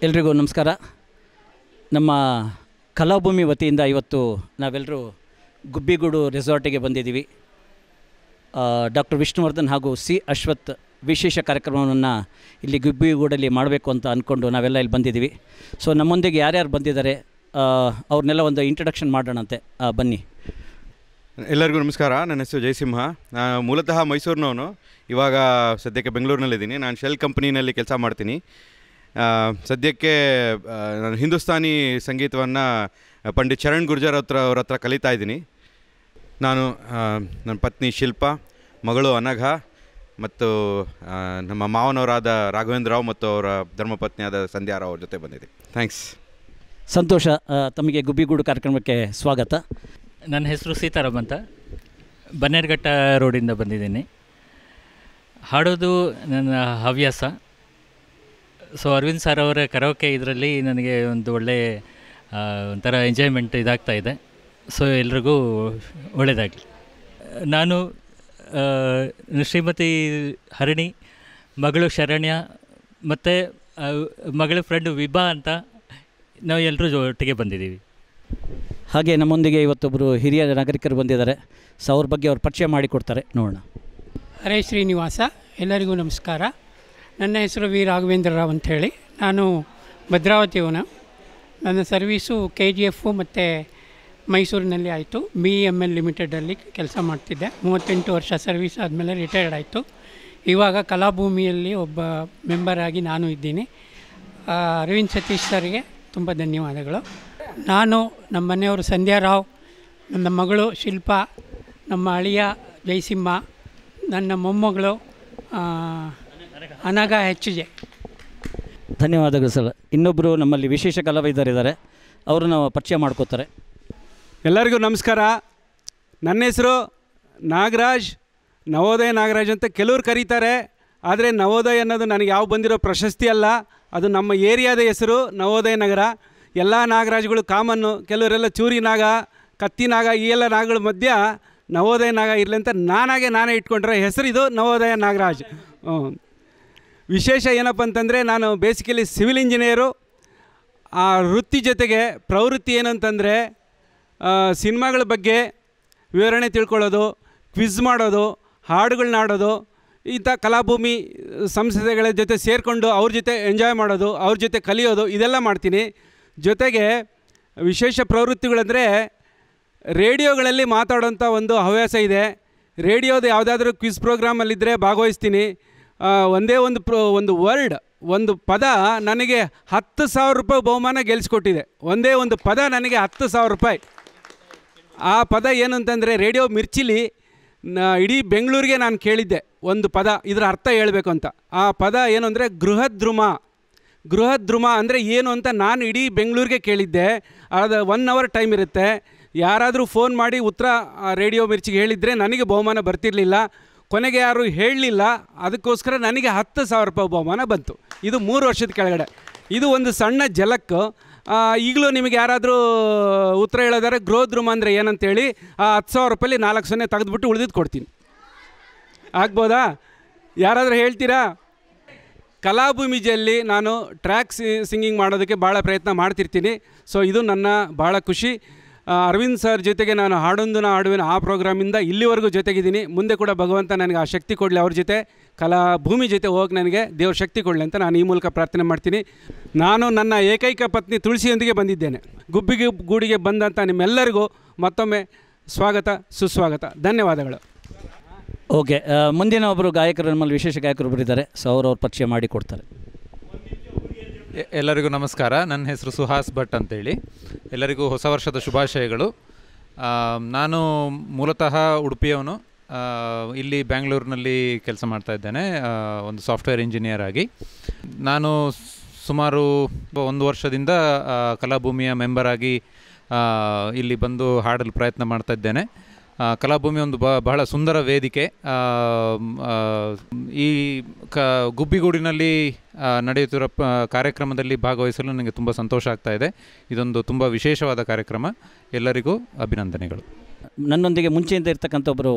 ಎಲ್ರಿಗೂ ನಮಸ್ಕಾರ ನಮ್ಮ ಕಲಾಭೂಮಿ ವತಿಯಿಂದ ಇವತ್ತು ನಾವೆಲ್ಲರೂ ಗುಬ್ಬಿಗೂಡು ರೆಸಾರ್ಟಿಗೆ ಬಂದಿದ್ದೀವಿ ಡಾಕ್ಟರ್ ವಿಷ್ಣುವರ್ಧನ್ ಹಾಗೂ ಸಿ ಅಶ್ವಥ್ ವಿಶೇಷ ಕಾರ್ಯಕ್ರಮವನ್ನು ಇಲ್ಲಿ ಗುಬ್ಬಿಗೂಡಲ್ಲಿ ಮಾಡಬೇಕು ಅಂತ ಅಂದ್ಕೊಂಡು ನಾವೆಲ್ಲ ಇಲ್ಲಿ ಬಂದಿದ್ದೀವಿ ಸೊ ನಮ್ಮೊಂದಿಗೆ ಯಾರ್ಯಾರು ಬಂದಿದ್ದಾರೆ ಆ, ಅವ್ರನ್ನೆಲ್ಲ ಒಂದು ಇಂಟ್ರಡಕ್ಷನ್ ಮಾಡೋಣಂತೆ ಆ, ಬನ್ನಿ ಎಲ್ಲರಿಗೂ ನಮಸ್ಕಾರ ನನ್ನ ಹೆಸರು ಜಯಸಿಂಹ ನಾನು ಮೂಲತಃ ಮೈಸೂರಿನವನು ಇವಾಗ ಸದ್ಯಕ್ಕೆ ಬೆಂಗಳೂರಿನಲ್ಲಿದ್ದೀನಿ ನಾನು ಶೆಲ್ ಕಂಪ್ನಿನಲ್ಲಿ ಕೆಲಸ ಮಾಡ್ತೀನಿ ಆ, ಸದ್ಯಕ್ಕೆ ಆ, ನಾನು ಹಿಂದೂಸ್ತಾನಿ ಸಂಗೀತವನ್ನು ಪಂಡಿತ್ ಚರಣ್ ಗುರ್ಜರ್ ಹತ್ರ ಅವ್ರ ಹತ್ರ ಕಲಿತಾ ಇದ್ದೀನಿ ನಾನು ಆ, ನನ್ನ ಪತ್ನಿ ಶಿಲ್ಪ ಮಗಳು ಅನಘ ಮತ್ತು ಆ, ನಮ್ಮ ಮಾವನವರಾದ ರಾಘವೇಂದ್ರ ರಾವ್ ಮತ್ತು ಅವರ ಧರ್ಮಪತ್ನಿಯಾದ ಸಂಧ್ಯಾ ರಾವ್ ಅವ್ರ ಜೊತೆ ಬಂದಿದೆ ಥ್ಯಾಂಕ್ಸ್ ಸಂತೋಷ ಆ, ತಮಗೆ ಗುಬ್ಬಿಗೂಡು ಕಾರ್ಯಕ್ರಮಕ್ಕೆ ಸ್ವಾಗತ ನನ್ನ ಹೆಸರು ಸೀತಾರಾಮ್ ಅಂತ ಬನ್ನೇರ್ಘಟ್ಟ ರೋಡಿಂದ ಬಂದಿದ್ದೀನಿ ಹಾಡೋದು ನನ್ನ ಹವ್ಯಾಸ ಸೊ ಅರವಿಂದ್ ಸರ್ ಅವರ ಕರೋಕೆ ಇದರಲ್ಲಿ ನನಗೆ ಒಂದು ಒಳ್ಳೆ ಆ, ಒಂಥರ ಎಂಜಾಯ್ಮೆಂಟ್ ಇದಾಗ್ತಾ ಇದೆ ಸೊ ಎಲ್ರಿಗೂ ಒಳ್ಳೆಯದಾಗಲಿ ನಾನು ಆ, ಶ್ರೀಮತಿ ಹರಿಣಿ ಮಗಳು ಶರಣ್ಯ ಮತ್ತು ಮಗಳ ಫ್ರೆಂಡು ವಿಭಾ ಅಂತ ನಾವು ಎಲ್ಲರೂ ಒಟ್ಟಿಗೆ ಬಂದಿದ್ದೀವಿ ಹಾಗೆ ನಮ್ಮೊಂದಿಗೆ ಇವತ್ತೊಬ್ಬರು ಹಿರಿಯ ನಾಗರಿಕರು ಬಂದಿದ್ದಾರೆ ಸೊ ಅವ್ರ ಬಗ್ಗೆ ಅವ್ರು ಪರಿಚಯ ಮಾಡಿಕೊಡ್ತಾರೆ ನೋಡೋಣ ಹರೇ ಶ್ರೀನಿವಾಸ ಎಲ್ಲರಿಗೂ ನಮಸ್ಕಾರ ನನ್ನ ಹೆಸರು ವಿ ರಾಘವೇಂದ್ರ ರಾವ್ ಅಂಥೇಳಿ ನಾನು ಭದ್ರಾವತಿಯವನು ನನ್ನ ಸರ್ವೀಸು ಕೆ ಜಿ ಎಫು ಮತ್ತು ಮೈಸೂರಿನಲ್ಲಿ ಆಯಿತು ಬಿ ಎಮ್ ಎಲ್ ಲಿಮಿಟೆಡಲ್ಲಿ ಕೆಲಸ ಮಾಡ್ತಿದ್ದೆ ಮೂವತ್ತೆಂಟು ವರ್ಷ ಸರ್ವೀಸ್ ಆದಮೇಲೆ ರಿಟೈರ್ಡ್ ಆಯಿತು ಇವಾಗ ಕಲಾಭೂಮಿಯಲ್ಲಿ ಒಬ್ಬ ಮೆಂಬರ್ ಆಗಿ ನಾನು ಇದ್ದೀನಿ ಆ, ಅರವಿಂದ್ ಸತೀಶ್ ಸರ್ಗೆ ತುಂಬ ಧನ್ಯವಾದಗಳು ನಾನು ನಮ್ಮ ಮನೆಯವರು ಸಂಧ್ಯಾ ರಾವ್ ನನ್ನ ಮಗಳು ಶಿಲ್ಪ ನಮ್ಮ ಅಳಿಯ ಜಯಸಿಂಹ ನನ್ನ ಮೊಮ್ಮಗಳು ಆ, ಅನಘ ಎಚ್ ಜೆ ಧನ್ಯವಾದಗಳು ಸರ್ ಇನ್ನೊಬ್ಬರು ನಮ್ಮಲ್ಲಿ ವಿಶೇಷ ಕಲಾವಿದರಿದ್ದಾರೆ ಅವರನ್ನು ಪರಿಚಯ ಮಾಡ್ಕೋತಾರೆ ಎಲ್ಲರಿಗೂ ನಮಸ್ಕಾರ ನನ್ನ ಹೆಸರು ನಾಗರಾಜ್ ನವೋದಯ ನಾಗರಾಜ್ ಅಂತ ಕೆಲವ್ರು ಕರೀತಾರೆ ಆದರೆ ನವೋದಯ ಅನ್ನೋದು ನನಗೆ ಯಾವ ಬಂದಿರೋ ಪ್ರಶಸ್ತಿ ಅಲ್ಲ ಅದು ನಮ್ಮ ಏರಿಯಾದ ಹೆಸರು ನವೋದಯ ನಗರ ಎಲ್ಲ ನಾಗರಾಜ್ಗಳು ಕಾಮನ್ನು ಕೆಲವರೆಲ್ಲ ಚೂರಿ ನಾಗ ಕತ್ತಿ ನಾಗ ಈ ಎಲ್ಲ ನಾಗಗಳ ಮಧ್ಯ ನವೋದಯ ನಾಗ ಇರಲಿ ಅಂತ ನಾನಾಗೆ ನಾನೇ ಇಟ್ಕೊಂಡ್ರೆ ಹೆಸರಿದು ನವೋದಯ ನಾಗರಾಜ್ ಹ್ಞೂ. ವಿಶೇಷ ಏನಪ್ಪ ಅಂತಂದರೆ ನಾನು ಬೇಸಿಕಲಿ ಸಿವಿಲ್ ಇಂಜಿನಿಯರು ಆ ವೃತ್ತಿ ಜೊತೆಗೆ ಪ್ರವೃತ್ತಿ ಏನಂತಂದರೆ ಸಿನಿಮಾಗಳ ಬಗ್ಗೆ ವಿವರಣೆ ತಿಳ್ಕೊಳ್ಳೋದು ಕ್ವಿಜ್ ಮಾಡೋದು ಹಾಡುಗಳನ್ನ ಆಡೋದು ಇಂಥ ಕಲಾಭೂಮಿ ಸಂಸ್ಥೆಗಳ ಜೊತೆ ಸೇರಿಕೊಂಡು ಅವ್ರ ಜೊತೆ ಎಂಜಾಯ್ ಮಾಡೋದು ಅವ್ರ ಜೊತೆ ಕಲಿಯೋದು ಇದೆಲ್ಲ ಮಾಡ್ತೀನಿ ಜೊತೆಗೆ ವಿಶೇಷ ಪ್ರವೃತ್ತಿಗಳಂದರೆ ರೇಡಿಯೋಗಳಲ್ಲಿ ಮಾತಾಡೋಂಥ ಒಂದು ಹವ್ಯಾಸ ಇದೆ ರೇಡಿಯೋದು ಯಾವುದಾದ್ರೂ ಕ್ವಿಜ್ ಪ್ರೋಗ್ರಾಮಲ್ಲಿದ್ದರೆ ಭಾಗವಹಿಸ್ತೀನಿ ಆ, ಒಂದೇ ಒಂದು ಪ್ರೋ ಒಂದು ವರ್ಡ್ ಒಂದು ಪದ ನನಗೆ ಹತ್ತು ಸಾವಿರ ರೂಪಾಯಿ ಬಹುಮಾನ ಗೆಲ್ಲಿಸ್ಕೊಟ್ಟಿದೆ ಒಂದೇ ಒಂದು ಪದ ನನಗೆ ಹತ್ತು ಸಾವಿರ ರೂಪಾಯಿ ಆ ಪದ ಏನು ಅಂತಂದರೆ ರೇಡಿಯೋ ಮಿರ್ಚಿಲಿ ನ- ಇಡೀ ಬೆಂಗಳೂರಿಗೆ ನಾನು ಕೇಳಿದ್ದೆ ಒಂದು ಪದ ಇದರ ಅರ್ಥ ಹೇಳಬೇಕು ಅಂತ ಆ ಪದ ಏನು ಅಂದರೆ ಗೃಹದ್ರುಮ ಗೃಹದ್ರುಮ ಅಂದರೆ ಏನು ಅಂತ ನಾನು ಇಡೀ ಬೆಂಗಳೂರಿಗೆ ಕೇಳಿದ್ದೆ ಅದು ಒನ್ ಅವರ್ ಟೈಮ್ ಇರುತ್ತೆ ಯಾರಾದರೂ ಫೋನ್ ಮಾಡಿ ಉತ್ತರ ಆ ರೇಡಿಯೋ ಮಿರ್ಚಿಗೆ ಹೇಳಿದರೆ ನನಗೆ ಬಹುಮಾನ ಬರ್ತಿರಲಿಲ್ಲ ಕೊನೆಗೆ ಯಾರು ಹೇಳಲಿಲ್ಲ ಅದಕ್ಕೋಸ್ಕರ ನನಗೆ ಹತ್ತು ಸಾವಿರ ರೂಪಾಯಿ ಬಹುಮಾನ ಬಂತು ಇದು ಮೂರು ವರ್ಷದ ಕೆಳಗಡೆ ಇದು ಒಂದು ಸಣ್ಣ ಜಲಕ್ ಆ, ಈಗಲೂ ನಿಮಗೆ ಯಾರಾದರೂ ಉತ್ತರ ಹೇಳೋದಾದ್ರೆ ಗೃಹದ್ರುಮ ಅಂದರೆ ಏನಂತೇಳಿ ಆ ಹತ್ತು ಸಾವಿರ ರೂಪಾಯಲ್ಲಿ ನಾಲ್ಕು ಸೊನ್ನೆ ತೆಗೆದುಬಿಟ್ಟು ಉಳಿದಿದ್ದು ಕೊಡ್ತೀನಿ ಆಗ್ಬೋದಾ ಯಾರಾದರೂ ಹೇಳ್ತೀರಾ ಕಲಾಭೂಮಿಜಲ್ಲಿ ನಾನು ಟ್ರ್ಯಾಕ್ ಸಿಂಗಿಂಗ್ ಮಾಡೋದಕ್ಕೆ ಭಾಳ ಪ್ರಯತ್ನ ಮಾಡ್ತಿರ್ತೀನಿ ಸೊ ಇದು ನನ್ನ ಭಾಳ ಖುಷಿ ಆ, ಅರವಿಂದ್ ಸರ್ ಜೊತೆಗೆ ನಾನು ಹಾಡೊಂದು ನಾ ಹಾಡುವಿನ ಆ ಪ್ರೋಗ್ರಾಮಿಂದ ಇಲ್ಲಿವರೆಗೂ ಜೊತೆಗಿದ್ದೀನಿ ಮುಂದೆ ಕೂಡ ಭಗವಂತ ನನಗೆ ಆ ಶಕ್ತಿ ಕೊಡಲಿ ಅವ್ರ ಜೊತೆ ಕಲಾ ಭೂಮಿ ಜೊತೆ ಹೋಗಿ ನನಗೆ ದೇವ್ರ ಶಕ್ತಿ ಕೊಡಲಿ ಅಂತ ನಾನು ಈ ಮೂಲಕ ಪ್ರಾರ್ಥನೆ ಮಾಡ್ತೀನಿ ನಾನು ನನ್ನ ಏಕೈಕ ಪತ್ನಿ ತುಳಸಿಯೊಂದಿಗೆ ಬಂದಿದ್ದೇನೆ ಗುಬ್ಬಿಗೆ ಗೂಡಿಗೆ ಬಂದಂಥ ನಿಮ್ಮೆಲ್ಲರಿಗೂ ಮತ್ತೊಮ್ಮೆ ಸ್ವಾಗತ ಸುಸ್ವಾಗತ ಧನ್ಯವಾದಗಳು ಓಕೆ ಆ, ಮುಂದಿನ ಒಬ್ಬರು ಗಾಯಕರು ನಮ್ಮಲ್ಲಿ ವಿಶೇಷ ಗಾಯಕರು ಬರಿದ್ದಾರೆ ಸೊ ಅವರು ಅವ್ರ ಪರಿಚಯ ಮಾಡಿ ಕೊಡ್ತಾರೆ ಎ- ಎಲ್ಲರಿಗೂ ನಮಸ್ಕಾರ ನನ್ನ ಹೆಸರು ಸುಹಾಸ್ ಭಟ್ ಅಂತೇಳಿ ಎಲ್ಲರಿಗೂ ಹೊಸ ವರ್ಷದ ಶುಭಾಶಯಗಳು ಆ, ನಾನು ಮೂಲತಃ ಉಡುಪಿಯವನು ಆ, ಇಲ್ಲಿ ಬ್ಯಾಂಗ್ಳೂರಿನಲ್ಲಿ ಕೆಲಸ ಮಾಡ್ತಾ ಇದ್ದೇನೆ ಆ, ಒಂದು ಸಾಫ್ಟ್ವೇರ್ ಇಂಜಿನಿಯರ್ ಆಗಿ ನಾನು ಸ್- ಸುಮಾರು ಒಂದು ವರ್ಷದಿಂದ ಆ, ಕಲಾಭೂಮಿಯ ಮೆಂಬರ್ ಆಗಿ ಆ, ಇಲ್ಲಿ ಬಂದು ಹಾಡಲು ಪ್ರಯತ್ನ ಮಾಡ್ತಾ ಇದ್ದೇನೆ ಆ, ಕಲಾಭೂಮಿ ಒಂದು ಬ ಬಹಳ ಸುಂದರ ವೇದಿಕೆ ಆ, ಮ್, ಆ, ಈ ಕ ಗುಬ್ಬಿಗೂಡಿನಲ್ಲಿ ಆ, ನಡೆಯುತ್ತಿರೋ ಪ ಕಾರ್ಯಕ್ರಮದಲ್ಲಿ ಭಾಗವಹಿಸಲು ನನಗೆ ತುಂಬ ಸಂತೋಷ ಆಗ್ತಾ ಇದೆ ಇದೊಂದು ತುಂಬ ವಿಶೇಷವಾದ ಕಾರ್ಯಕ್ರಮ ಎಲ್ಲರಿಗೂ ಅಭಿನಂದನೆಗಳು ನನ್ನೊಂದಿಗೆ ಮುಂಚೆಯಿಂದ ಇರ್ತಕ್ಕಂಥ ಒಬ್ಬರು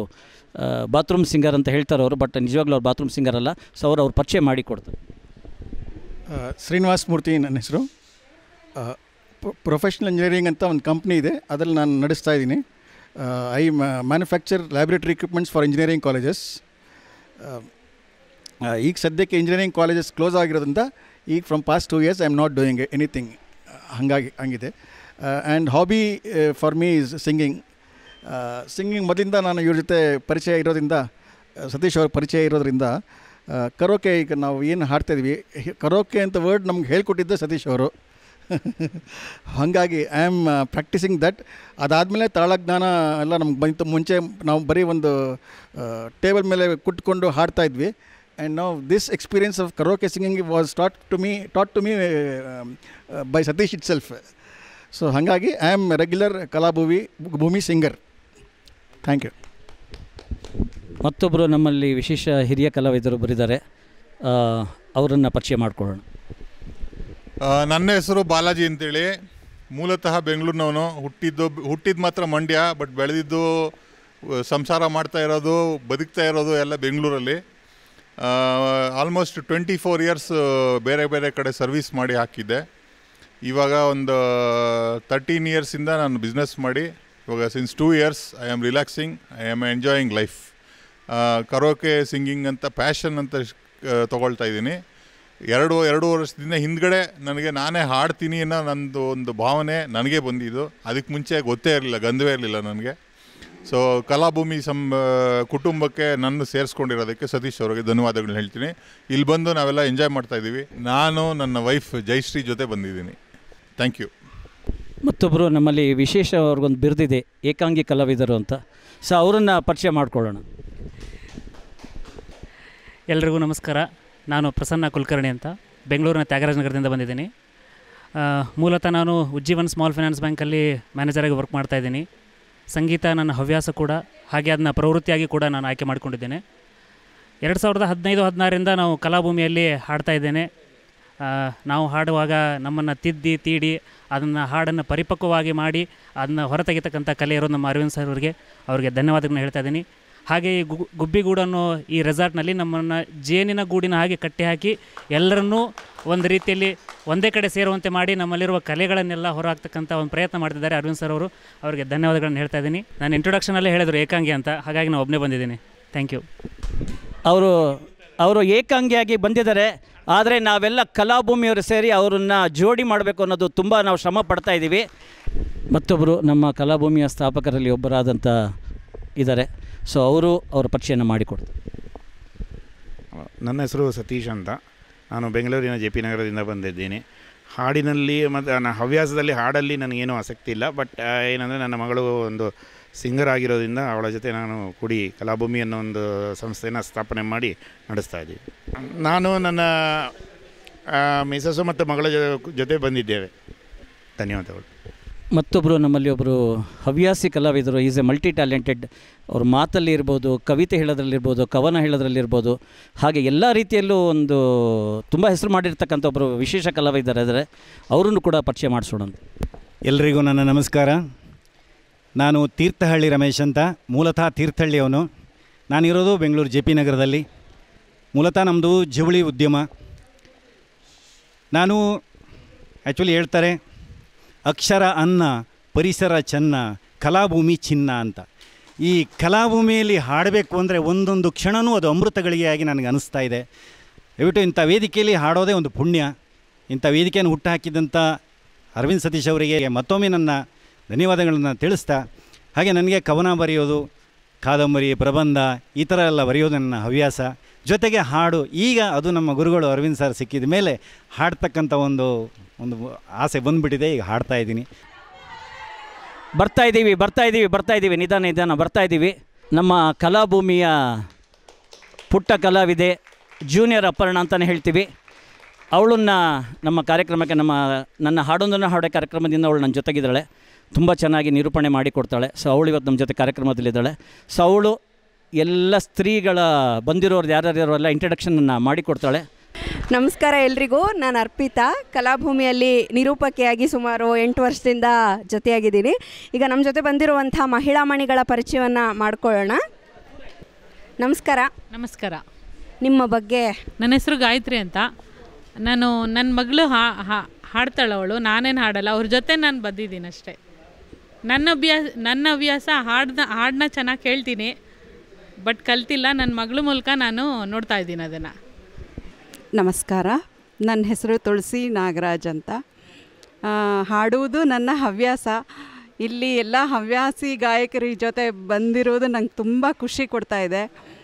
ಬಾತ್ರೂಮ್ ಸಿಂಗರ್ ಅಂತ ಹೇಳ್ತಾರೆ ಅವರು ಬಟ್ ನಿಜವಾಗ್ಲೂ ಅವ್ರು ಬಾತ್ರೂಮ್ ಸಿಂಗರ್ ಅಲ್ಲ ಸೊ ಅವರು ಅವ್ರ ಪರಿಚಯ ಮಾಡಿ ಕೊಡ್ತಾರೆ ಆ, ಶ್ರೀನಿವಾಸ್ ಮೂರ್ತಿ ನನ್ನ ಹೆಸರು ಪ್ರೊಫೆಷ್ನಲ್ ಇಂಜಿನಿಯರಿಂಗ್ ಅಂತ ಒಂದು ಕಂಪ್ನಿ ಇದೆ ಅದರಲ್ಲಿ ನಾನು ನಡೆಸ್ತಾ ಇದ್ದೀನಿ I manufacture laboratory equipments for engineering colleges ಈಗ ಸದ್ಯಕ್ಕೆ ಇಂಜಿನಿಯರಿಂಗ್ ಕಾಲೇಜಸ್ ಕ್ಲೋಸ್ ಆಗಿರೋದ್ರಿಂದ ಈಗ from past two years I am not doing anything ಹಾಗಾಗಿ ಹಂಗಿದೆ and hobby for me is singing singing ಮೊದಲಿಂದ ನಾನು ಇವ್ರ ಜೊತೆ ಪರಿಚಯ ಇರೋದ್ರಿಂದ ಆ, ಸತೀಶ್ ಅವ್ರ ಪರಿಚಯ ಇರೋದ್ರಿಂದ ಆ, ಕರೋಕೆ ಈಗ ನಾವು ಏನು ಹಾಡ್ತಾಯಿದ್ವಿ ಕರೋಕೆ ಅಂತ ವರ್ಡ್ ನಮ್ಗೆ ಹೇಳ್ಕೊಟ್ಟಿದ್ದೆ ಸತೀಶ್ ಅವರು ಹಾಗಾಗಿ ಐ ಆಮ್ ಪ್ರಾಕ್ಟೀಸಿಂಗ್ ದಟ್ ಅದಾದಮೇಲೆ ತಾಳಜ್ಞಾನ ಎಲ್ಲ ನಮ್ಗೆ ಬಂತು ಮುಂಚೆ ನಾವು ಬರೀ ಒಂದು ಟೇಬಲ್ ಮೇಲೆ ಕುಟ್ಕೊಂಡು ಹಾಡ್ತಾ ಇದ್ವಿ ಆ್ಯಂಡ್ ನಾವು this experience of karaoke singing was taught to me taught to me by Satish itself so ಹಾಗಾಗಿ ಐ ಆಮ್ ರೆಗ್ಯುಲರ್ ಕಲಾಭೂವಿ ಭೂಮಿ ಸಿಂಗರ್ ಥ್ಯಾಂಕ್ ಯು ಮತ್ತೊಬ್ಬರು ನಮ್ಮಲ್ಲಿ ವಿಶೇಷ ಹಿರಿಯ ಕಲಾವಿದರು ಬರಿದ್ದಾರೆ ಅವರನ್ನು ಪರಿಚಯ ಮಾಡಿಕೊಳ್ಳೋಣ ಆ, ನನ್ನ ಹೆಸರು ಬಾಲಾಜಿ ಅಂತೇಳಿ ಮೂಲತಃ ಬೆಂಗಳೂರಿನವನು ಹುಟ್ಟಿದ್ದು ಹುಟ್ಟಿದ್ದು ಮಾತ್ರ ಮಂಡ್ಯ ಬಟ್ ಬೆಳೆದಿದ್ದು ಆ, ಸಂಸಾರ ಮಾಡ್ತಾ ಇರೋದು ಬದುಕ್ತಾ ಇರೋದು ಎಲ್ಲ ಬೆಂಗಳೂರಲ್ಲಿ ಆಲ್ಮೋಸ್ಟ್ ಟ್ವೆಂಟಿ ಫೋರ್ ಇಯರ್ಸ್ ಬೇರೆ ಬೇರೆ ಕಡೆ ಸರ್ವಿಸ್ ಮಾಡಿ ಹಾಕಿದ್ದೆ ಇವಾಗ ಒಂದು ತರ್ಟೀನ್ ಇಯರ್ಸಿಂದ ನಾನು ಬಿಸ್ನೆಸ್ ಮಾಡಿ ಇವಾಗ since two years I am relaxing I am enjoying life karaoke singing ಅಂತ ಪ್ಯಾಷನ್ ಅಂತ ತೊಗೊಳ್ತಾ ಇದ್ದೀನಿ ಎರಡು ಎರಡು ವರ್ಷದಿಂದ ಹಿಂದ್ಗಡೆ ನನಗೆ ನಾನೇ ಹಾಡ್ತೀನಿ ಅನ್ನೋ ನಂದು ಒಂದು ಭಾವನೆ ನನಗೆ ಬಂದಿದ್ದು ಅದಕ್ಕೆ ಮುಂಚೆ ಗೊತ್ತೇ ಇರಲಿಲ್ಲ ಗಂಧವೇ ಇರಲಿಲ್ಲ ನನಗೆ ಸೊ ಕಲಾಭೂಮಿ ಸಂ ಕುಟುಂಬಕ್ಕೆ ನನ್ನ ಸೇರಿಸ್ಕೊಂಡಿರೋದಕ್ಕೆ ಸತೀಶ್ ಅವರಿಗೆ ಧನ್ಯವಾದಗಳನ್ನ ಹೇಳ್ತೀನಿ ಇಲ್ಲಿ ಬಂದು ನಾವೆಲ್ಲ ಎಂಜಾಯ್ ಮಾಡ್ತಾ ಇದ್ದೀವಿ ನಾನು ನನ್ನ ವೈಫ್ ಜಯಶ್ರೀ ಜೊತೆ ಬಂದಿದ್ದೀನಿ ಥ್ಯಾಂಕ್ ಯು ಮತ್ತೊಬ್ಬರು ನಮ್ಮಲ್ಲಿ ವಿಶೇಷ ಅವ್ರಿಗೊಂದು ಬಿರುದಿದೆ ಏಕಾಂಗಿ ಕಲಾವಿದರು ಅಂತ ಸೊ ಅವರನ್ನು ಪರಿಚಯ ಮಾಡ್ಕೊಳ್ಳೋಣ ಎಲ್ರಿಗೂ ನಮಸ್ಕಾರ ನಾನು ಪ್ರಸನ್ನ ಕುಲಕರ್ಣಿ ಅಂತ ಬೆಂಗಳೂರಿನ ತ್ಯಾಗರಾಜ ನಗರದಿಂದ ಬಂದಿದ್ದೀನಿ ಆ, ಮೂಲತಃ ನಾನು ಉಜ್ಜೀವನ್ ಸ್ಮಾಲ್ ಫೈನಾನ್ಸ್ ಬ್ಯಾಂಕಲ್ಲಿ ಮ್ಯಾನೇಜರಾಗಿ ವರ್ಕ್ ಮಾಡ್ತಾ ಇದ್ದೀನಿ ಸಂಗೀತ ನನ್ನ ಹವ್ಯಾಸ ಕೂಡ ಹಾಗೆ ಅದನ್ನ ಪ್ರವೃತ್ತಿಯಾಗಿ ಕೂಡ ನಾನು ಆಯ್ಕೆ ಮಾಡಿಕೊಂಡಿದ್ದೇನೆ ಎರಡು ಸಾವಿರದ ಹದಿನೈದು ಹದಿನಾರರಿಂದ ನಾವು ಕಲಾಭೂಮಿಯಲ್ಲಿ ಹಾಡ್ತಾ ಇದ್ದೇನೆ ಆ, ನಾವು ಹಾಡುವಾಗ ನಮ್ಮನ್ನು ತಿದ್ದಿ ತೀಡಿ ಅದನ್ನು ಹಾಡನ್ನು ಪರಿಪಕ್ವವಾಗಿ ಮಾಡಿ ಅದನ್ನು ಹೊರತೆಗಿತಕ್ಕಂಥ ಕಲೆ ಇರೋದು ನಮ್ಮ ಅರವಿಂದ್ ಸರ್ ಅವರಿಗೆ ಅವರಿಗೆ ಧನ್ಯವಾದಗಳನ್ನ ಹೇಳ್ತಾ ಇದ್ದೀನಿ ಹಾಗೆ ಈ ಗು ಗುಬ್ಬಿಗೂಡು ಅನ್ನೋ ಈ ರೆಸಾರ್ಟ್ನಲ್ಲಿ ನಮ್ಮನ್ನು ಜೇನಿನ ಗೂಡಿನ ಹಾಗೆ ಕಟ್ಟಿ ಹಾಕಿ ಎಲ್ಲರನ್ನೂ ಒಂದು ರೀತಿಯಲ್ಲಿ ಒಂದೇ ಕಡೆ ಸೇರುವಂತೆ ಮಾಡಿ ನಮ್ಮಲ್ಲಿರುವ ಕಲೆಗಳನ್ನೆಲ್ಲ ಹೊರಹಾಕ್ತಕ್ಕಂಥ ಒಂದು ಪ್ರಯತ್ನ ಮಾಡ್ತಿದ್ದಾರೆ ಅರವಿಂದ್ ಸರ್ ಅವರು ಅವರಿಗೆ ಧನ್ಯವಾದಗಳನ್ನ ಹೇಳ್ತಾ ಇದ್ದೀನಿ ನಾನು ಇಂಟ್ರೊಡಕ್ಷನಲ್ಲೇ ಹೇಳಿದರು ಏಕಾಂಗಿ ಅಂತ ಹಾಗಾಗಿ ನಾನು ಒಬ್ಬನೇ ಬಂದಿದ್ದೀನಿ ಥ್ಯಾಂಕ್ ಯು ಅವರು ಅವರು ಏಕಾಂಗಿಯಾಗಿ ಬಂದಿದ್ದಾರೆ ಆದರೆ ನಾವೆಲ್ಲ ಕಲಾಭೂಮಿಯವರು ಸೇರಿ ಅವರನ್ನು ಜೋಡಿ ಮಾಡಬೇಕು ಅನ್ನೋದು ತುಂಬ ನಾವು ಶ್ರಮ ಪಡ್ತಾ ಇದ್ದೀವಿ ಮತ್ತೊಬ್ಬರು ನಮ್ಮ ಕಲಾಭೂಮಿಯ ಸ್ಥಾಪಕರಲ್ಲಿ ಒಬ್ಬರಾದಂಥ ಇದ್ದಾರೆ ಸೊ ಅವರು ಅವರ ಪರಿಚಯನ ಮಾಡಿಕೊಡ್ತಾರೆ ನನ್ನ ಹೆಸರು ಸತೀಶ್ ಅಂತ ನಾನು ಬೆಂಗಳೂರಿನ ಜೆ ಪಿ ನಗರದಿಂದ ಬಂದಿದ್ದೀನಿ ಹಾಡಿನಲ್ಲಿ ಮತ್ತು ನನ್ನ ಹವ್ಯಾಸದಲ್ಲಿ ಹಾಡಲ್ಲಿ ನನಗೇನೂ ಆಸಕ್ತಿ ಇಲ್ಲ ಬಟ್ ಏನಂದರೆ ನನ್ನ ಮಗಳು ಒಂದು ಸಿಂಗರ್ ಆಗಿರೋದ್ರಿಂದ ಅವಳ ಜೊತೆ ನಾನು ಕೂಡಿ ಕಲಾಭೂಮಿ ಅನ್ನೋ ಒಂದು ಸಂಸ್ಥೆನ ಸ್ಥಾಪನೆ ಮಾಡಿ ನಡೆಸ್ತಾ ಇದ್ದೀವಿ ನಾನು ನನ್ನ ಮಿಸಸ್ಸು ಮತ್ತು ಮಗಳ ಜೊ- ಜೊತೆ ಬಂದಿದ್ದೇವೆ ಧನ್ಯವಾದಗಳು ಮತ್ತೊಬ್ಬರು ನಮ್ಮಲ್ಲಿ ಒಬ್ಬರು ಹವ್ಯಾಸಿ ಕಲಾವಿದರು ಈಸ್ ಎ ಮಲ್ಟಿ ಟ್ಯಾಲೆಂಟೆಡ್ ಅವ್ರ ಮಾತಲ್ಲಿ ಇರ್ಬೋದು ಕವಿತೆ ಹೇಳೋದ್ರಲ್ಲಿರ್ಬೋದು ಕವನ ಹೇಳೋದ್ರಲ್ಲಿರ್ಬೋದು ಹಾಗೆ ಎಲ್ಲ ರೀತಿಯಲ್ಲೂ ಒಂದು ತುಂಬ ಹೆಸರು ಮಾಡಿರ್ತಕ್ಕಂಥ ಒಬ್ಬರು ವಿಶೇಷ ಕಲಾವಿದರಿದ್ದಾರೆ ಅವರನ್ನು ಕೂಡ ಪರಿಚಯ ಮಾಡಿಸೋಣ ಅಂತ ಎಲ್ರಿಗೂ ನನ್ನ ನಮಸ್ಕಾರ ನಾನು ತೀರ್ಥಹಳ್ಳಿ ರಮೇಶ್ ಅಂತ ಮೂಲತಃ ತೀರ್ಥಹಳ್ಳಿಯವನು ನಾನಿರೋದು ಬೆಂಗಳೂರು ಜೆ ಪಿ ನಗರದಲ್ಲಿ ಮೂಲತಃ ನಮ್ಮದು ಜವಳಿ ಉದ್ಯಮ ನಾನು ಆ್ಯಕ್ಚುಲಿ ಹೇಳ್ತಾರೆ ಅಕ್ಷರ ಅನ್ನ ಪರಿಸರ ಚೆನ್ನ ಕಲಾಭೂಮಿ ಚಿನ್ನ ಅಂತ ಈ ಕಲಾಭೂಮಿಯಲ್ಲಿ ಹಾಡಬೇಕು ಅಂದರೆ ಒಂದೊಂದು ಕ್ಷಣವೂ ಅದು ಅಮೃತಗಳಿಗೆಯಾಗಿ ನನಗೆ ಅನಿಸ್ತಾ ಇದೆ ದಯವಿಟ್ಟು ಇಂಥ ವೇದಿಕೆಯಲ್ಲಿ ಹಾಡೋದೇ ಒಂದು ಪುಣ್ಯ ಇಂಥ ವೇದಿಕೆಯನ್ನು ಹುಟ್ಟುಹಾಕಿದಂಥ ಅರವಿಂದ್ ಸತೀಶ್ ಅವರಿಗೆ ಮತ್ತೊಮ್ಮೆ ನನ್ನ ಧನ್ಯವಾದಗಳನ್ನು ತಿಳಿಸ್ತಾ ಹಾಗೆ ನನಗೆ ಕವನ ಬರೆಯೋದು ಕಾದಂಬರಿ ಪ್ರಬಂಧ ಈ ಥರ ಎಲ್ಲ ಬರೆಯೋದು ನನ್ನ ಹವ್ಯಾಸ ಜೊತೆಗೆ ಹಾಡು ಈಗ ಅದು ನಮ್ಮ ಗುರುಗಳು ಅರವಿಂದ್ ಸರ್ ಸಿಕ್ಕಿದ ಮೇಲೆ ಹಾಡ್ತಕ್ಕಂಥ ಒಂದು ಒಂದು ಆಸೆ ಬಂದುಬಿಟ್ಟಿದೆ ಈಗ ಹಾಡ್ತಾ ಇದ್ದೀನಿ ಬರ್ತಾ ಇದ್ದೀವಿ ಬರ್ತಾ ಇದ್ದೀವಿ ಬರ್ತಾ ಇದ್ದೀವಿ ನಿಧಾನ ನಿಧಾನ ಬರ್ತಾ ಇದ್ದೀವಿ ನಮ್ಮ ಕಲಾಭೂಮಿಯ ಪುಟ್ಟ ಕಲಾವಿದೆ ಜೂನಿಯರ್ ಅಪರ್ಣ ಅಂತಲೇ ಹೇಳ್ತೀವಿ ಅವಳನ್ನ ನಮ್ಮ ಕಾರ್ಯಕ್ರಮಕ್ಕೆ ನಮ್ಮ ನನ್ನ ಹಾಡೊಂದನ್ನು ಹಾಡೋ ಕಾರ್ಯಕ್ರಮದಿಂದ ಅವಳು ನನ್ನ ಜೊತೆಗಿದ್ದಾಳೆ ತುಂಬ ಚೆನ್ನಾಗಿ ನಿರೂಪಣೆ ಮಾಡಿ ಕೊಡ್ತಾಳೆ ಸೊ ಅವಳು ಇವತ್ತು ನಮ್ಮ ಜೊತೆ ಕಾರ್ಯಕ್ರಮದಲ್ಲಿದ್ದಾಳೆ ಸೊ ಅವಳು ಎಲ್ಲ ಸ್ತ್ರೀಗಳ ಬಂದಿರೋರು ಯಾರ್ಯಾರು ಎಲ್ಲ ಇಂಟ್ರಡಕ್ಷನನ್ನು ಮಾಡಿಕೊಡ್ತಾಳೆ ನಮಸ್ಕಾರ ಎಲ್ರಿಗೂ ನಾನು ಅರ್ಪಿತಾ ಕಲಾಭೂಮಿಯಲ್ಲಿ ನಿರೂಪಕಿಯಾಗಿ ಸುಮಾರು ಎಂಟು ವರ್ಷದಿಂದ ಜೊತೆಯಾಗಿದ್ದೀನಿ ಈಗ ನಮ್ಮ ಜೊತೆ ಬಂದಿರುವಂಥ ಮಹಿಳಾ ಮಣಿಗಳ ಪರಿಚಯವನ್ನು ಮಾಡ್ಕೊಳ್ಳೋಣ ನಮಸ್ಕಾರ ನಮಸ್ಕಾರ ನಿಮ್ಮ ಬಗ್ಗೆ ನನ್ನ ಹೆಸರು ಗಾಯತ್ರಿ ಅಂತ ನಾನು ನನ್ನ ಮಗಳು ಹಾ ಹಾ- ಹಾಡ್ತಾಳೆ ಅವಳು ನಾನೇನು ಹಾಡಲ್ಲ ಅವ್ರ ಜೊತೆ ನಾನು ಬಂದಿದ್ದೀನಿ ಅಷ್ಟೇ ನನ್ನ ಅಭ್ಯಾಸ ನನ್ನ ಹವ್ಯಾಸ ಹಾಡ್ನ ಹಾಡನ್ನ ಚೆನ್ನಾಗಿ ಕೇಳ್ತೀನಿ ಬಟ್ ಕಲ್ತಿಲ್ಲ ನನ್ನ ಮಗಳ ಮೂಲಕ ನಾನು ನೋಡ್ತಾ ಇದ್ದೀನಿ ಅದನ್ನು ನಮಸ್ಕಾರ ನನ್ನ ಹೆಸರು ತುಳಸಿ ನಾಗರಾಜ್ ಅಂತ ಆ, ಹಾಡುವುದು ನನ್ನ ಹವ್ಯಾಸ ಇಲ್ಲಿ ಎಲ್ಲ ಹವ್ಯಾಸಿ ಗಾಯಕರ ಜೊತೆ ಬಂದಿರೋದು ನಂಗೆ ತುಂಬ ಖುಷಿ ಕೊಡ್ತಾ ಇದೆ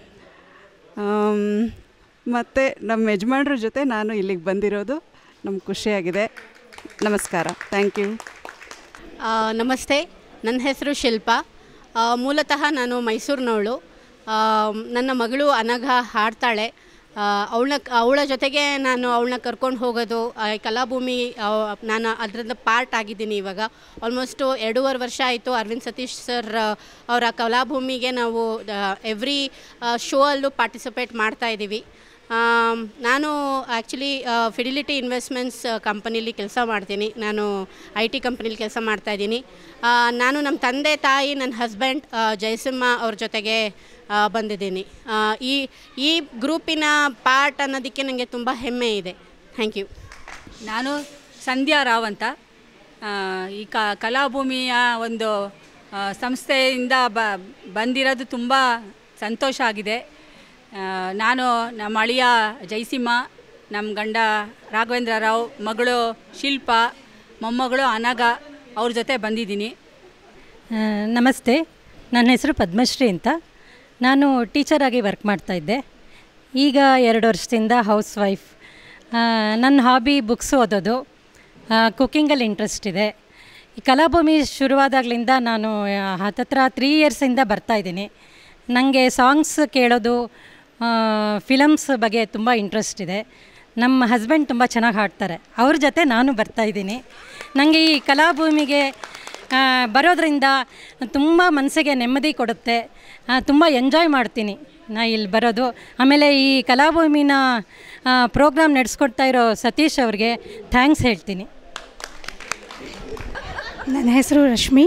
ಮತ್ತು ನಮ್ಮ ಯಜಮಾನ್ರ ಜೊತೆ ನಾನು ಇಲ್ಲಿಗೆ ಬಂದಿರೋದು ನಮ್ಗೆ ಖುಷಿಯಾಗಿದೆ ನಮಸ್ಕಾರ ಥ್ಯಾಂಕ್ ಯು ಆ, ನಮಸ್ತೆ ನನ್ನ ಹೆಸರು ಶಿಲ್ಪ ಆ, ಮೂಲತಃ ನಾನು ಮೈಸೂರಿನವಳು ಆ, ನನ್ನ ಮಗಳು ಅನಘ ಹಾಡ್ತಾಳೆ ಅವಳ ಅವಳ ಜೊತೆಗೆ ನಾನು ಅವಳನ್ನ ಕರ್ಕೊಂಡು ಹೋಗೋದು ಆ, ಕಲಾಭೂಮಿ ಆ, ನಾನು ಅದರಿಂದ ಪಾರ್ಟ್ ಆಗಿದ್ದೀನಿ ಇವಾಗ ಆಲ್ಮೋಸ್ಟು ಎರಡೂವರೆ ವರ್ಷ ಆಯಿತು ಅರವಿಂದ್ ಸತೀಶ್ ಸರ್ ಅವರ ಕಲಾಭೂಮಿಗೆ ನಾವು ಎವ್ರಿ ಶೋ ಅಲ್ಲೂ ಪಾರ್ಟಿಸಿಪೇಟ್ ಮಾಡ್ತಾ ಇದ್ದೀವಿ ಆಮ್, ನಾನು ಆ್ಯಕ್ಚುಲಿ ಫಿಡಿಲಿಟಿ ಇನ್ವೆಸ್ಟ್ಮೆಂಟ್ಸ್ ಕಂಪನಿಲಿ ಕೆಲಸ ಮಾಡ್ತೀನಿ ನಾನು ಐ ಟಿ ಕಂಪ್ನಿಲಿ ಕೆಲಸ ಮಾಡ್ತಾಯಿದ್ದೀನಿ ನಾನು ನಮ್ಮ ತಂದೆ ತಾಯಿ ನನ್ನ ಹಸ್ಬೆಂಡ್ ಜಯಸಿಂಹ ಅವ್ರ ಜೊತೆಗೆ ಆ, ಬಂದಿದ್ದೀನಿ ಆ, ಈ ಈ ಗ್ರೂಪಿನ ಪಾರ್ಟ್ ಅನ್ನೋದಕ್ಕೆ ನನಗೆ ತುಂಬ ಹೆಮ್ಮೆ ಇದೆ ಥ್ಯಾಂಕ್ ಯು ನಾನು ಸಂಧ್ಯಾ ರಾವ್ ಅಂತ ಆ, ಈ ಕ ಕಲಾಭೂಮಿಯ ಒಂದು ಆ, ಸಂಸ್ಥೆಯಿಂದ ಬ ಬಂದಿರೋದು ತುಂಬ ಸಂತೋಷ ಆಗಿದೆ ಆ, ನಾನು ನಮ್ಮ ಅಳಿಯ ಜಯಸಿಂಹ ನಮ್ಮ ಗಂಡ ರಾಘವೇಂದ್ರ ರಾವ್ ಮಗಳು ಶಿಲ್ಪ ಮೊಮ್ಮಗಳು ಅನಗ ಅವ್ರ ಜೊತೆ ಬಂದಿದ್ದೀನಿ ಆ, ನಮಸ್ತೆ ನನ್ನ ಹೆಸರು ಪದ್ಮಶ್ರೀ ಅಂತ ನಾನು ಟೀಚರಾಗಿ ವರ್ಕ್ ಮಾಡ್ತಾಯಿದ್ದೆ ಈಗ ಎರಡು ವರ್ಷದಿಂದ ಹೌಸ್ ವೈಫ್ ಆ, ನನ್ನ ಹಾಬಿ ಬುಕ್ಸ್ ಓದೋದು ಕುಕ್ಕಿಂಗಲ್ಲಿ ಇಂಟ್ರೆಸ್ಟ್ ಇದೆ ಈ ಕಲಾಭೂಮಿ ಶುರುವಾದಾಗಲಿಂದ ನಾನು ಆ, ಹತ್ತತ್ರ ತ್ರೀ ಇಯರ್ಸಿಂದ ಬರ್ತಾಯಿದ್ದೀನಿ ನನಗೆ ಸಾಂಗ್ಸ್ ಕೇಳೋದು ಫಿಲಮ್ಸ್ ಬಗ್ಗೆ ತುಂಬ ಇಂಟ್ರೆಸ್ಟ್ ಇದೆ ನಮ್ಮ ಹಸ್ಬೆಂಡ್ ತುಂಬ ಚೆನ್ನಾಗಿ ಹಾಡ್ತಾರೆ ಅವ್ರ ಜೊತೆ ನಾನು ಬರ್ತಾಯಿದ್ದೀನಿ ನನಗೆ ಈ ಕಲಾಭೂಮಿಗೆ ಆ, ಬರೋದ್ರಿಂದ ತುಂಬ ಮನಸ್ಸಿಗೆ ನೆಮ್ಮದಿ ಕೊಡುತ್ತೆ ತುಂಬ ಎಂಜಾಯ್ ಮಾಡ್ತೀನಿ ನಾ ಇಲ್ಲಿ ಬರೋದು ಆಮೇಲೆ ಈ ಕಲಾಭೂಮಿನ ಪ್ರೋಗ್ರಾಮ್ ನಡೆಸ್ಕೊಡ್ತಾ ಇರೋ ಸತೀಶ್ ಅವ್ರಿಗೆ ಥ್ಯಾಂಕ್ಸ್ ಹೇಳ್ತೀನಿ ನನ್ನ ಹೆಸರು ರಶ್ಮಿ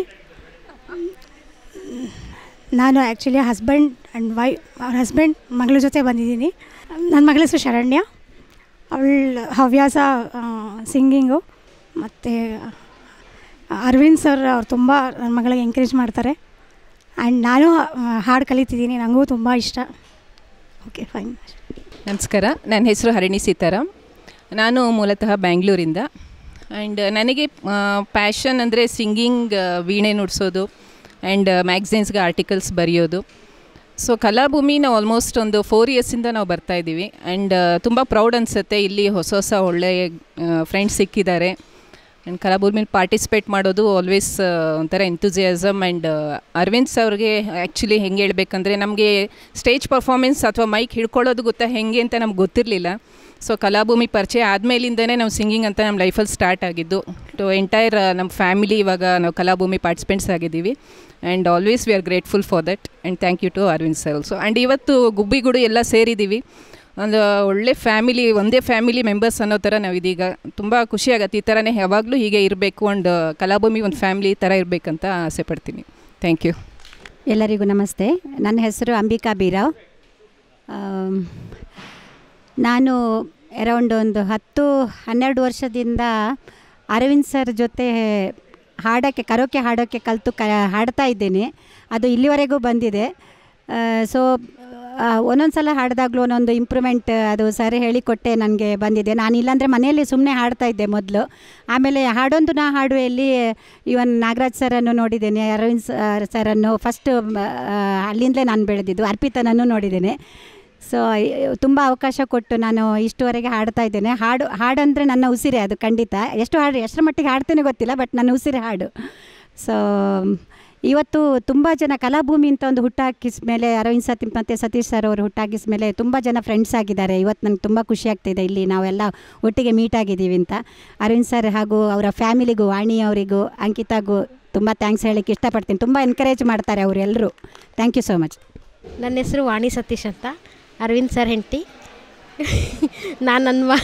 ನಾನು ಆ್ಯಕ್ಚುಲಿ ಹಸ್ಬೆಂಡ್ ಆ್ಯಂಡ್ ವೈ ಅವ್ರ ಹಸ್ಬೆಂಡ್ ಮಗಳ ಜೊತೆ ಬಂದಿದ್ದೀನಿ ನನ್ನ ಮಗಳ ಹೆಸರು ಶರಣ್ಯ ಅವಳ ಹವ್ಯಾಸ ಸಿಂಗಿಂಗು ಮತ್ತು ಅರವಿಂದ್ ಸರ್ ಅವ್ರು ತುಂಬ ನನ್ನ ಮಗಳಿಗೆ ಎಂಕರೇಜ್ ಮಾಡ್ತಾರೆ ಆ್ಯಂಡ್ ನಾನು ಆ, ಹಾಡು ಕಲಿತಿದ್ದೀನಿ ನನಗೂ ತುಂಬ ಇಷ್ಟ ಓಕೆ ಫೈನ್ ನಮಸ್ಕಾರ ನನ್ನ ಹೆಸರು ಹರಿಣಿ ಸೀತಾರಾಮ್ ನಾನು ಮೂಲತಃ ಬ್ಯಾಂಗ್ಳೂರಿಂದ ಆ್ಯಂಡ್ ನನಗೆ ಪ್ಯಾಷನ್ ಅಂದರೆ ಸಿಂಗಿಂಗ್ ವೀಣೆ ನುಡಿಸೋದು ಆ್ಯಂಡ್ ಮ್ಯಾಗ್ಝಿನ್ಸ್ಗೆ ಆರ್ಟಿಕಲ್ಸ್ ಬರೆಯೋದು ಸೊ ಕಲಾಭೂಮಿ ನಾವು ಆಲ್ಮೋಸ್ಟ್ ಒಂದು ಫೋರ್ ಇಯರ್ಸಿಂದ ನಾವು ಬರ್ತಾ ಇದ್ದೀವಿ ಆ್ಯಂಡ್ ತುಂಬ ಪ್ರೌಡ್ ಅನಿಸುತ್ತೆ ಇಲ್ಲಿ ಹೊಸ ಹೊಸ ಒಳ್ಳೆಯ ಫ್ರೆಂಡ್ಸ್ ಸಿಕ್ಕಿದ್ದಾರೆ ಆ್ಯಂಡ್ ಕಲಾಭೂಮಿಲಿ ಪಾರ್ಟಿಸಿಪೇಟ್ ಮಾಡೋದು ಆಲ್ವೇಸ್ ಒಂಥರ ಎಂತೂಸಿಯಾಸಮ್ ಆ್ಯಂಡ್ ಅರವಿಂದ್ ಅವ್ರಿಗೆ ಆ್ಯಕ್ಚುಲಿ ಹೆಂಗೆ ಹೇಳ್ಬೇಕಂದ್ರೆ ನಮಗೆ ಸ್ಟೇಜ್ ಪರ್ಫಾರ್ಮೆನ್ಸ್ ಅಥವಾ ಮೈಕ್ ಹಿಡ್ಕೊಳ್ಳೋದು ಗೊತ್ತಾ ಹೆಂಗೆ ಅಂತ ನಮ್ಗೆ ಗೊತ್ತಿರಲಿಲ್ಲ ಸೊ ಕಲಾಭೂಮಿ ಪರಿಚಯ ಆದಮೇಲಿಂದನೇ ನಾವು ಸಿಂಗಿಂಗ್ ಅಂತ ನಮ್ಮ ಲೈಫಲ್ಲಿ ಸ್ಟಾರ್ಟ್ ಆಗಿದ್ದು ಟು ಎಂಟೈರ್ ನಮ್ಮ ಫ್ಯಾಮಿಲಿ ಇವಾಗ ನಾವು ಕಲಾಭೂಮಿ ಪಾರ್ಟಿಸಿಪೆಂಟ್ಸ್ ಆಗಿದ್ದೀವಿ and always we are grateful for that and thank you to Aravind sir also and ಇವತ್ತು ಗುಬ್ಬಿಗುಡು ಎಲ್ಲ ಸೇರಿದ್ದೀವಿ ಒಂದು ಒಳ್ಳೆ ಫ್ಯಾಮಿಲಿ ಒಂದೇ ಫ್ಯಾಮಿಲಿ ಮೆಂಬರ್ಸ್ ಅನ್ನೋ ಥರ ನಾವು ಇದೀಗ ತುಂಬ ಖುಷಿ ಆಗತ್ತೆ ಈ ಥರನೇ ಯಾವಾಗಲೂ ಹೀಗೆ ಇರಬೇಕು ಆ್ಯಂಡ್ ಕಲಾಭೂಮಿ ಒಂದು ಫ್ಯಾಮಿಲಿ ಥರ ಇರಬೇಕಂತ ಆಸೆ ಪಡ್ತೀನಿ ಥ್ಯಾಂಕ್ ಯು ಎಲ್ಲರಿಗೂ ನಮಸ್ತೆ ನನ್ನ ಹೆಸರು ಅಂಬಿಕಾ ಬೀರಾವ್ ಆಮ್, ನಾನು ಅರೌಂಡ್ ಒಂದು ಹತ್ತು ಹನ್ನೆರಡು ವರ್ಷದಿಂದ ಅರವಿಂದ್ ಸರ್ ಜೊತೆ ಹಾಡೋಕ್ಕೆ ಕರೋಕೆ ಹಾಡೋಕ್ಕೆ ಕಲಿತು ಕ ಹಾಡ್ತಾ ಇದ್ದೇನೆ ಅದು ಇಲ್ಲಿವರೆಗೂ ಬಂದಿದೆ ಸೊ ಒಂದೊಂದು ಸಲ ಹಾಡಿದಾಗಲೂ ಒಂದೊಂದು ಇಂಪ್ರೂವ್ಮೆಂಟ್ ಅದು ಸರ್ ಹೇಳಿಕೊಟ್ಟೆ ನನಗೆ ಬಂದಿದೆ ನಾನು ಇಲ್ಲಾಂದರೆ ಮನೆಯಲ್ಲಿ ಸುಮ್ಮನೆ ಹಾಡ್ತಾ ಇದ್ದೆ ಮೊದಲು ಆಮೇಲೆ ಹಾಡೊಂದು ನಾ ಹಾಡುವೆಯಲ್ಲಿ ಇವನ್ ನಾಗರಾಜ್ ಸರನ್ನು ನೋಡಿದ್ದೇನೆ ಅರವಿಂದ್ ಸರ್ ಸರನ್ನು ಫಸ್ಟ್ ಅಲ್ಲಿಂದಲೇ ನಾನು ಬೆಳೆದಿದ್ದು ಅರ್ಪಿತನನ್ನು ನೋಡಿದ್ದೇನೆ ಸೊ ತುಂಬ ಅವಕಾಶ ಕೊಟ್ಟು ನಾನು ಇಷ್ಟುವರೆಗೆ ಹಾಡ್ತಾ ಇದ್ದೇನೆ ಹಾಡು ಹಾಡಂದರೆ ನನ್ನ ಉಸಿರೇ ಅದು ಖಂಡಿತ ಎಷ್ಟು ಹಾಡು ಎಷ್ಟರ ಮಟ್ಟಿಗೆ ಹಾಡ್ತೇನೆ ಗೊತ್ತಿಲ್ಲ ಬಟ್ ನನ್ನ ಉಸಿರೇ ಹಾಡು ಸೊ ಇವತ್ತು ತುಂಬ ಜನ ಕಲಾಭೂಮಿ ಅಂತ ಒಂದು ಹುಟ್ಟಾಕಿದ ಮೇಲೆ ಅರವಿಂದ್ ಸತಿ ಮತ್ತು ಸತೀಶ್ ಸರ್ ಅವರು ಹುಟ್ಟಾಕಿದ ಮೇಲೆ ತುಂಬ ಜನ ಫ್ರೆಂಡ್ಸ್ ಆಗಿದ್ದಾರೆ ಇವತ್ತು ನನಗೆ ತುಂಬ ಖುಷಿ ಆಗ್ತಿದೆ ಇಲ್ಲಿ ನಾವೆಲ್ಲ ಒಟ್ಟಿಗೆ ಮೀಟ್ ಆಗಿದ್ದೀವಿ ಅಂತ ಅರವಿಂದ್ ಸರ್ ಹಾಗೂ ಅವರ ಫ್ಯಾಮಿಲಿಗೂ ವಾಣಿ ಅವರಿಗೂ ಅಂಕಿತಾಗೂ ತುಂಬ ಥ್ಯಾಂಕ್ಸ್ ಹೇಳಲಿಕ್ಕೆ ಇಷ್ಟಪಡ್ತೀನಿ ತುಂಬ ಎನ್ಕರೇಜ್ ಮಾಡ್ತಾರೆ ಅವರೆಲ್ಲರೂ ಥ್ಯಾಂಕ್ ಯು ಸೋ ಮಚ್ ನನ್ನ ಹೆಸರು ವಾಣಿ ಸತೀಶ್ ಅಂತ ಅರವಿಂದ್ ಸರ್ ಹೆಂಡತಿ ನಾನು ನನ್ನ ಮ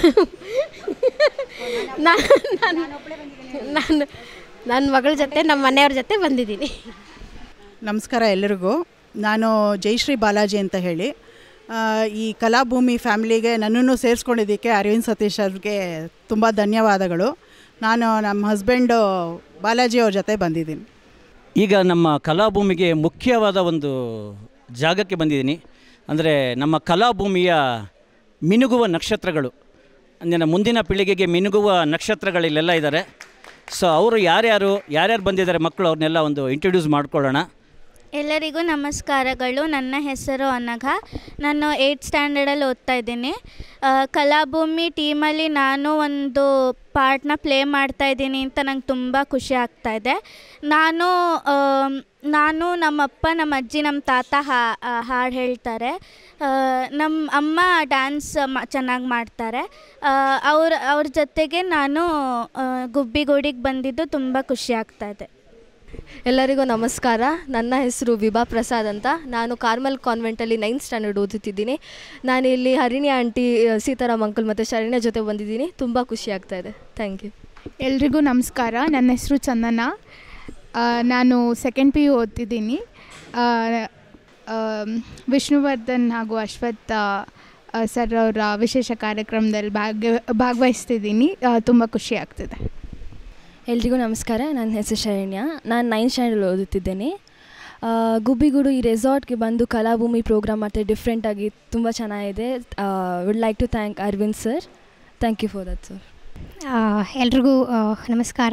ನಾನು ನಾನು ನನ್ನ ಮಗಳ ಜೊತೆ ನಮ್ಮ ಮನೆಯವ್ರ ಜೊತೆ ಬಂದಿದ್ದೀನಿ ನಮಸ್ಕಾರ ಎಲ್ಲರಿಗೂ ನಾನು ಜಯಶ್ರೀ ಬಾಲಾಜಿ ಅಂತ ಹೇಳಿ ಆ, ಈ ಕಲಾಭೂಮಿ ಫ್ಯಾಮಿಲಿಗೆ ನನ್ನನ್ನು ಸೇರಿಸ್ಕೊಂಡಿದ್ದಕ್ಕೆ ಅರವಿಂದ್ ಸತೀಶ್ ಅವ್ರಿಗೆ ತುಂಬ ಧನ್ಯವಾದಗಳು ನಾನು ನಮ್ಮ ಹಸ್ಬೆಂಡು ಬಾಲಾಜಿ ಅವ್ರ ಜೊತೆ ಬಂದಿದ್ದೀನಿ ಈಗ ನಮ್ಮ ಕಲಾಭೂಮಿಗೆ ಮುಖ್ಯವಾದ ಒಂದು ಜಾಗಕ್ಕೆ ಬಂದಿದ್ದೀನಿ ಅಂದರೆ ನಮ್ಮ ಕಲಾಭೂಮಿಯ ಮಿನುಗುವ ನಕ್ಷತ್ರಗಳು ಅಂದರೆ ಮುಂದಿನ ಪೀಳಿಗೆಗೆ ಮಿನುಗುವ ನಕ್ಷತ್ರಗಳಿಲ್ಲೆಲ್ಲ ಇದ್ದಾರೆ ಸೊ ಅವರು ಯಾರ್ಯಾರು ಯಾರ್ಯಾರು ಬಂದಿದ್ದಾರೆ ಮಕ್ಕಳು ಅವ್ರನ್ನೆಲ್ಲ ಒಂದು ಇಂಟ್ರೊಡ್ಯೂಸ್ ಮಾಡ್ಕೊಳ್ಳೋಣ ಎಲ್ಲರಿಗೂ ನಮಸ್ಕಾರಗಳು ನನ್ನ ಹೆಸರು ಅನಘ ನಾನು ಏಯ್ಟ್ ಸ್ಟ್ಯಾಂಡರ್ಡಲ್ಲಿ ಓದ್ತಾ ಇದ್ದೀನಿ ಆ, ಕಲಾಭೂಮಿ ಟೀಮಲ್ಲಿ ನಾನು ಒಂದು ಪಾರ್ಟ್ನ ಪ್ಲೇ ಮಾಡ್ತಾ ಇದ್ದೀನಿ ಅಂತ ನಂಗೆ ತುಂಬ ಖುಷಿ ಆಗ್ತಾ ಇದೆ ನಾನು ಆಮ್, ನಾನು ನಮ್ಮಪ್ಪ ನಮ್ಮ ಅಜ್ಜಿ ನಮ್ಮ ತಾತ ಹಾ ಆ, ಹಾಡು ಹೇಳ್ತಾರೆ ಆ, ನಮ್ಮ ಅಮ್ಮ ಡ್ಯಾನ್ಸ್ ಚೆನ್ನಾಗಿ ಮಾಡ್ತಾರೆ ಆ, ಅವ್ರ ಅವ್ರ ಜೊತೆಗೆ ನಾನು ಆ, ಗುಬ್ಬಿಗೂಡಿಗೆ ಬಂದಿದ್ದು ತುಂಬ ಖುಷಿ ಆಗ್ತಾ ಇದೆ ಎಲ್ಲರಿಗೂ ನಮಸ್ಕಾರ ನನ್ನ ಹೆಸರು ವಿಭಾ ಪ್ರಸಾದ್ ಅಂತ ನಾನು ಕಾರ್ಮಲ್ ಕಾನ್ವೆಂಟಲ್ಲಿ ನೈನ್ತ್ ಸ್ಟ್ಯಾಂಡರ್ಡ್ ಓದುತ್ತಿದ್ದೀನಿ ನಾನು ಇಲ್ಲಿ ಹರಿಣಿ ಆಂಟಿ ಸೀತಾರಾಮ್ ಅಂಕಲ್ ಮತ್ತು ಶರಣ್ಯ ಜೊತೆ ಬಂದಿದ್ದೀನಿ ತುಂಬ ಖುಷಿ ಆಗ್ತಾ ಇದೆ ಥ್ಯಾಂಕ್ ಯು ಎಲ್ರಿಗೂ ನಮಸ್ಕಾರ ನನ್ನ ಹೆಸರು ಚಂದನ ಆ, ನಾನು ಸೆಕೆಂಡ್ ಪಿ ಯು ಓದ್ತಿದ್ದೀನಿ ಆ, ಆ, ವಿಷ್ಣುವರ್ಧನ್ ಹಾಗೂ ಅಶ್ವಥ್ ಆ, ಸರ್ ಅವರ ವಿಶೇಷ ಕಾರ್ಯಕ್ರಮದಲ್ಲಿ ಭಾಗ ಭಾಗವಹಿಸ್ತಿದ್ದೀನಿ ತುಂಬ ಖುಷಿ ಆಗ್ತಿದೆ ಎಲ್ರಿಗೂ ನಮಸ್ಕಾರ ನನ್ನ ಹೆಸರು ಶರಣ್ಯ ನಾನು ನೈನ್ತ್ ಸ್ಟ್ಯಾಂಡರ್ಡ್ ಓದುತ್ತಿದ್ದೇನೆ ಆ, ಗುಬ್ಬಿಗೂಡು ಈ ರೆಸಾರ್ಟ್ಗೆ ಬಂದು ಕಲಾಭೂಮಿ ಪ್ರೋಗ್ರಾಮ್ ಮತ್ತು ಡಿಫ್ರೆಂಟಾಗಿ ತುಂಬ ಚೆನ್ನಾಗಿದೆ would like to thank Aravind sir thank you for that sir ಎಲ್ರಿಗೂ ಆ, ನಮಸ್ಕಾರ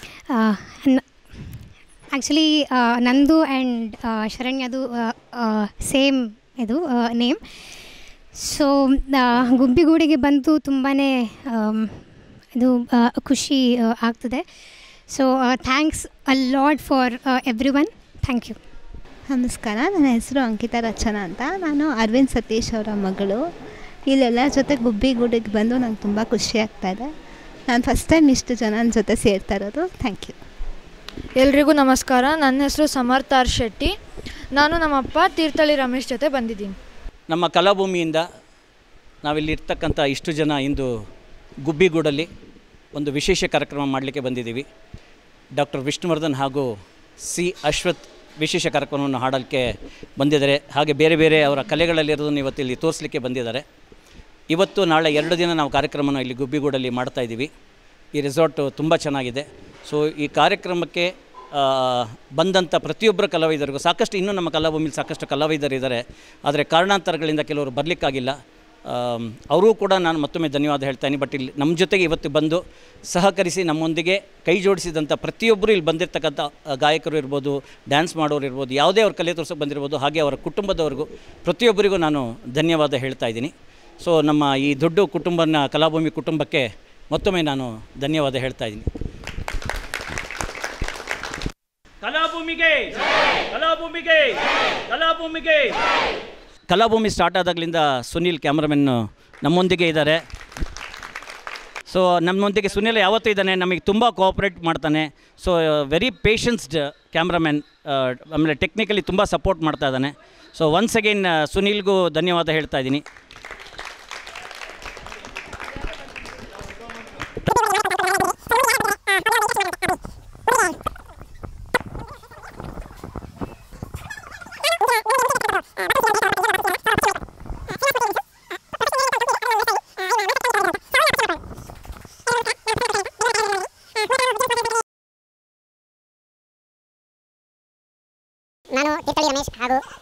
ಆ್ಯಕ್ಚುಲಿ ನಂದು ಆ್ಯಂಡ್ ಶರಣ್ಯದು ಸೇಮ್ ಇದು ನೇಮ್ ಸೊ ಗುಬ್ಬಿಗೂಡಿಗೆ ಬಂದು ತುಂಬಾ ಇದು ಆ, ಖುಷಿ ಆ, ಆಗ್ತದೆ so thanks a lot for everyone thank you ನಮಸ್ಕಾರ ನನ್ನ ಹೆಸರು ಅಂಕಿತಾ ರಚನಾ ಅಂತ ನಾನು ಅರವಿಂದ್ ಸತೀಶ್ ಅವರ ಮಗಳು ಇಲ್ಲೆಲ್ಲರ ಜೊತೆ ಗುಬ್ಬಿಗೂಡಿಗೆ ಬಂದು ನಂಗೆ ತುಂಬ ಖುಷಿ ಆಗ್ತಾ ಇದೆ ನಾನು ಫಸ್ಟ್ ಟೈಮ್ ಇಷ್ಟು ಜನ ಜೊತೆ ಸೇರ್ತಾ ಇರೋದು ಥ್ಯಾಂಕ್ ಯು ಎಲ್ರಿಗೂ ನಮಸ್ಕಾರ ನನ್ನ ಹೆಸರು ಸಮರ್ಥ ಆರ್ ಶೆಟ್ಟಿ ನಾನು ನಮ್ಮಪ್ಪ ತೀರ್ಥಳ್ಳಿ ರಮೇಶ್ ಜೊತೆ ಬಂದಿದ್ದೀನಿ ನಮ್ಮ ಕಲಾಭೂಮಿಯಿಂದ ನಾವಿಲ್ಲಿ ಇರ್ತಕ್ಕಂಥ ಇಷ್ಟು ಜನ ಇಂದು ಗುಬ್ಬಿಗೂಡಲ್ಲಿ ಒಂದು ವಿಶೇಷ ಕಾರ್ಯಕ್ರಮ ಮಾಡಲಿಕ್ಕೆ ಬಂದಿದ್ದೀವಿ ಡಾಕ್ಟರ್ ವಿಷ್ಣುವರ್ಧನ್ ಹಾಗೂ ಸಿ ಅಶ್ವಥ್ ವಿಶೇಷ ಕಾರ್ಯಕ್ರಮವನ್ನು ಹಾಡಲಿಕ್ಕೆ ಬಂದಿದ್ದಾರೆ ಹಾಗೆ ಬೇರೆ ಬೇರೆ ಅವರ ಕಲೆಗಳಲ್ಲಿರೋದನ್ನು ಇವತ್ತು ಇಲ್ಲಿ ತೋರಿಸಲಿಕ್ಕೆ ಬಂದಿದ್ದಾರೆ ಇವತ್ತು ನಾಳೆ ಎರಡು ದಿನ ನಾವು ಕಾರ್ಯಕ್ರಮನ ಇಲ್ಲಿ ಗುಬ್ಬಿಗೂಡಲ್ಲಿ ಮಾಡ್ತಾ ಇದ್ದೀವಿ ಈ ರೆಸಾರ್ಟು ತುಂಬ ಚೆನ್ನಾಗಿದೆ ಸೊ ಈ ಕಾರ್ಯಕ್ರಮಕ್ಕೆ ಆ, ಬಂದಂಥ ಪ್ರತಿಯೊಬ್ಬರ ಕಲಾವಿದರಿಗೂ ಸಾಕಷ್ಟು ಇನ್ನೂ ನಮ್ಮ ಕಲಾಭೂಮಿಲಿ ಸಾಕಷ್ಟು ಕಲಾವಿದರಿದ್ದಾರೆ ಆದರೆ ಕಾರಣಾಂತರಗಳಿಂದ ಕೆಲವರು ಬರಲಿಕ್ಕಾಗಿಲ್ಲ ಅವರೂ ಕೂಡ ನಾನು ಮತ್ತೊಮ್ಮೆ ಧನ್ಯವಾದ ಹೇಳ್ತೇನೆ ಬಟ್ ಇಲ್ಲಿ ನಮ್ಮ ಜೊತೆಗೆ ಇವತ್ತು ಬಂದು ಸಹಕರಿಸಿ ನಮ್ಮೊಂದಿಗೆ ಕೈ ಜೋಡಿಸಿದಂಥ ಪ್ರತಿಯೊಬ್ಬರು ಇಲ್ಲಿ ಬಂದಿರತಕ್ಕಂಥ ಆ, ಗಾಯಕರು ಇರ್ಬೋದು ಡ್ಯಾನ್ಸ್ ಮಾಡೋರು ಇರ್ಬೋದು ಯಾವುದೇ ಅವ್ರ ಕಲೆ ತೋರ್ಸೋಕೆ ಬಂದಿರ್ಬೋದು ಹಾಗೆ ಅವರ ಕುಟುಂಬದವರಿಗೂ ಪ್ರತಿಯೊಬ್ಬರಿಗೂ ನಾನು ಧನ್ಯವಾದ ಹೇಳ್ತಾ ಇದ್ದೀನಿ ಸೊ ನಮ್ಮ ಈ ದೊಡ್ಡ ಕುಟುಂಬನ ಕಲಾಭೂಮಿ ಕುಟುಂಬಕ್ಕೆ ಮತ್ತೊಮ್ಮೆ ನಾನು ಧನ್ಯವಾದ ಹೇಳ್ತಾ ಇದ್ದೀನಿ ಕಲಾಭೂಮಿಗೆ ಕಲಾಭೂಮಿಗೆ ಕಲಾಭೂಮಿಗೆ ಕಲಾಭೂಮಿ ಸ್ಟಾರ್ಟ್ ಆದಾಗಲಿಂದ ಸುನೀಲ್ ಕ್ಯಾಮ್ರಾಮನ್ ನಮ್ಮೊಂದಿಗೆ ಇದ್ದಾರೆ ಸೊ ನಮ್ಮೊಂದಿಗೆ ಸುನೀಲ್ ಯಾವತ್ತೂ ಇದ್ದಾನೆ ನಮಗೆ ತುಂಬ ಕೋಆಪ್ರೇಟ್ ಮಾಡ್ತಾನೆ ಸೊ ವೆರಿ ಪೇಷನ್ಸ್ಡ್ ಕ್ಯಾಮ್ರಾಮನ್ ಆಮೇಲೆ ಟೆಕ್ನಿಕಲಿ ತುಂಬ ಸಪೋರ್ಟ್ ಮಾಡ್ತಾ ಇದ್ದಾನೆ ಸೊ ಒನ್ಸ್ ಅಗೈನ್ ಸುನೀಲ್ಗೂ ಧನ್ಯವಾದ ಹೇಳ್ತಾ ಇದ್ದೀನಿ ನಾನು ತೀರ್ಥಳ್ಳಿ ರಮೇಶ್ ಹಾಗೂ